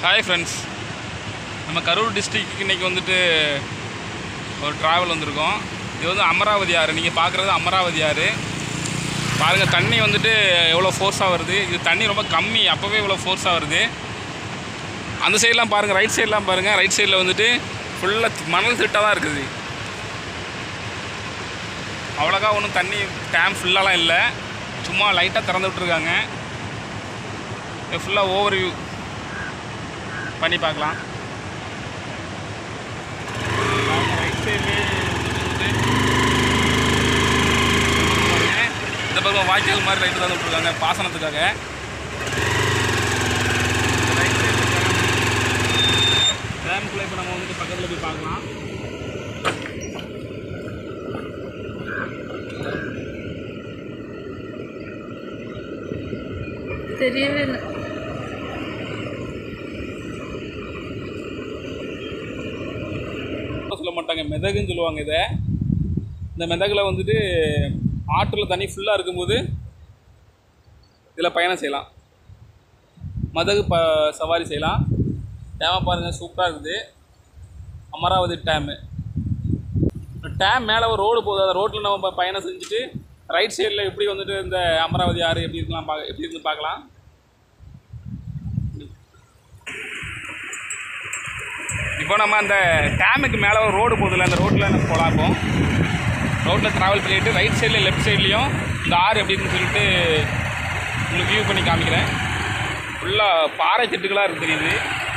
Hi friends நம்ம Karur district இன்றைக்கி வந்துட்டு ஒரு ட்ராவல் வந்திருக்கோம் இது வந்து அமராவதி ஆறு நீங்கள் பார்க்குறது அமராவதி ஆறு பாருங்கள் தண்ணி வந்துட்டு எவ்வளோ ஃபோர்ஸாக வருது இது தண்ணி ரொம்ப கம்மி அப்போவே இவ்வளோ ஃபோர்ஸாக வருது அந்த சைட்லாம் பாருங்கள் ரைட் சைட்லாம் பாருங்கள் ரைட் சைடில் வந்துட்டு ஃபுல்லாக மணல் திட்டாக தான் இருக்குது அவ்வளோக்கா ஒன்றும் தண்ணி டேம் ஃபுல்லாலாம் இல்லை சும்மா லைட்டாக திறந்து விட்ருக்காங்க இது ஃபுல்லாக ஓவர் வியூ பண்ணி பார்க்கலாம் ரைட் சைட்லேயே இந்த பக்கம் வாய்க்கால் மாதிரி ரைட்டு தான் விட்ருக்காங்க பாசனத்துக்காக ரைட் சைடு டேம்குள்ளே இப்போ நம்ம வந்துட்டு பக்கத்தில் போய் பார்க்கலாம் தெரியவே இல்லை சொல்ல மாட்டாங்க மெதகுன்னு சொல்லுவாங்க இதை இந்த மெதகில் வந்துட்டு ஆற்றில் தண்ணி ஃபுல்லாக இருக்கும்போது இதில் பயணம் செய்யலாம் மதகு ப சவாரி செய்யலாம் டேமை பாருங்கள் சூப்பராக இருக்குது அமராவதி டேமு டேம் மேலே ஒரு ரோடு போகுது அந்த ரோட்டில் நம்ம ப- பயணம் செஞ்சுட்டு ரைட் சைடில் எப்படி வந்துட்டு இந்த அமராவதி ஆறு எப்படி இருக்கலாம் பார்க்க எப்படி இருந்து பார்க்கலாம் இப்போ நம்ம அந்த டேமுக்கு மேலே ஒரு ரோடு போகுதுல்ல அந்த ரோட்டில் நம்ம போகலாம் இப்போ ரோட்டில் ட்ராவல் பண்ணிட்டு ரைட் சைடில் லெஃப்ட் சைட்லேயும் இந்த ஆறு எப்படின்னு சொல்லிட்டு உங்களுக்கு வியூ பண்ணி காமிக்கிறேன் ஃபுல்லாக பாறை திட்டுகளாக இருக்கு தெரியுது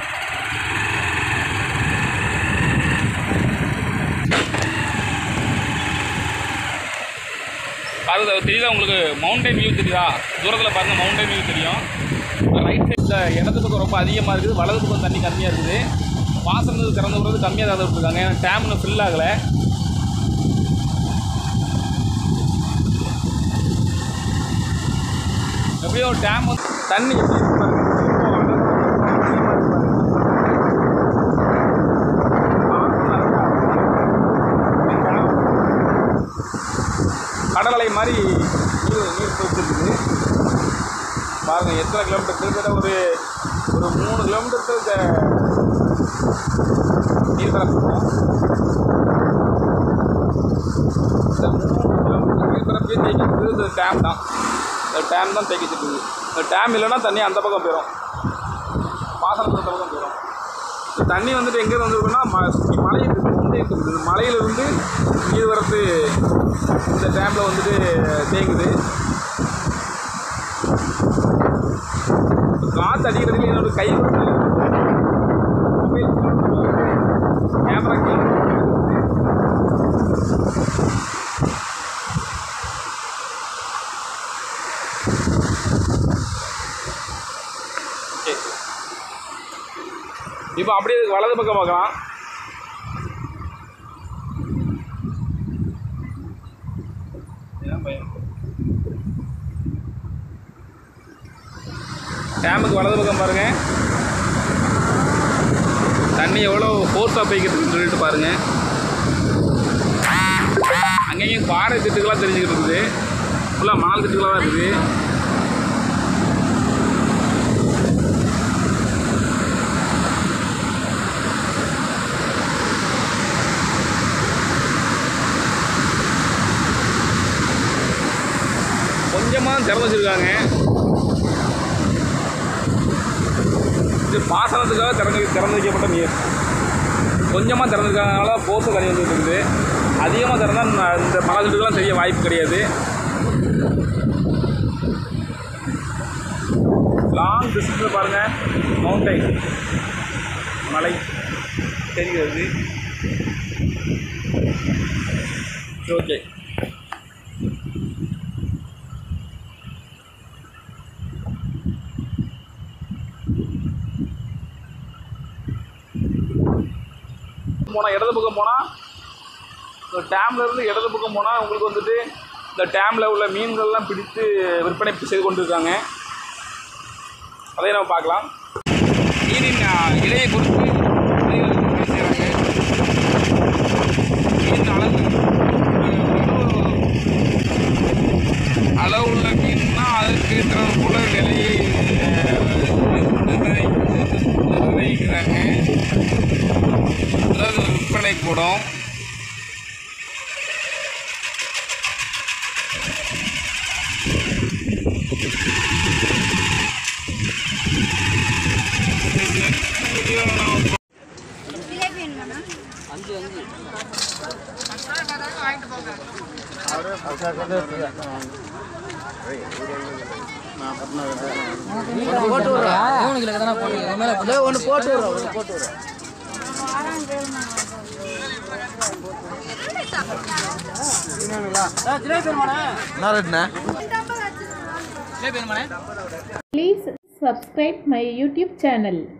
பாருங்க தெரியுதா உங்களுக்கு மவுண்டைன் வியூ தெரியுதா தூரத்தில் பாருங்க மவுண்டைன் வியூ தெரியும் ரைட் சைடில் இடது பக்கம் ரொம்ப அதிகமாக இருக்குது வலது பக்கம் தண்ணி கம்மியாக இருக்குது பாசனத்துக்கு திறந்து விடுறது கம்மியாக தான் விட்டுருக்காங்க ஏன்னா டேம்னு ஃபில் ஆகலை எப்படியோ டேம் வந்து தண்ணி எப்படி இருக்கு பாருங்க. கடல் அலை மாதிரி நீர் நீர் போயிட்டு பாருங்க எத்தனை கிலோமீட்டர் கிட்டத்தட்ட ஒரு ஒரு மூணு கிலோமீட்டர் இந்த நீர் பரப்பு இந்த மூணு கிலோமீட்டர் நீர் பரப்பையே தேக்கிட்டு இந்த டேம் தான் இந்த டேம் தான் தேக்கிட்டு இருக்குது இந்த டேம் இல்லைன்னா தண்ணி அந்த பக்கம் போயிடும் பாசனத்து அந்த பக்கம் போயிடும் இந்த தண்ணி வந்துட்டு எங்கே வந்துருக்குன்னா ம மலை இருக்குது முன்னே இருக்குது மலையிலிருந்து நீர் வரத்து இந்த டேமில் வந்துட்டு தேங்குது காற்று அடிக்கிறதுக்கு என்னோட கை மொபைல் கேமரா இப்போ அப்படியே வலது பக்கம் பார்க்கலாம் ஏன் பயம் டேமுக்கு வலது பக்கம் பாருங்க தண்ணி எவ்வளோ ஃபோர்ஸாக போய்க்கிட்டு சொல்லிட்டு பாருங்க அங்கேயும் பாறை திட்டுகளாக தெரிஞ்சுக்கிட்டு இருக்குது ஃபுல்லாக மணல் திட்டுகளாக தான் இருக்குது கொஞ்சமாக திறந்து வச்சுருக்காங்க இது பாசனத்துக்காக திறந்து திறந்து வைக்கப்பட்ட நீர் கொஞ்சமாக திறந்துருக்கனால போச தண்ணி வந்துட்டு இருக்குது அதிகமாக திறந்தால் ந- இந்த மழை துட்டுக்கெல்லாம் தெரிய வாய்ப்பு கிடையாது லாங் டிஸ்டன்ஸில் பாருங்கள் மவுண்டைன் மலை தெரிகிறது ஓகே போனால் இடது பக்கம் போனால் இந்த டேம்ல இருந்து இடது பக்கம் போனால் உங்களுக்கு வந்துட்டு இந்த டேமில் உள்ள மீன்கள்லாம் பிடித்து விற்பனை செய்து கொண்டு இருக்காங்க அதை நம்ம பார்க்கலாம் மீனின் ஆ, இலையை பொறுத்து விலைகள் விற்பனை செய்கிறாங்க மீன் அளவு அளவு அளவுள்ள மீன்னா அதற்கு தகுந்த போல விலையை அஹ், நிர்ணயிக்கிறது. வைக்கிறாங்க அதாவது ஒரு விற்பனை கூடம் ஒன்று போட்டு விடுறோம் ஒன்று போட்டு விடுறோம் என்ன ரேட்ண்ணே Please subscribe my YouTube channel.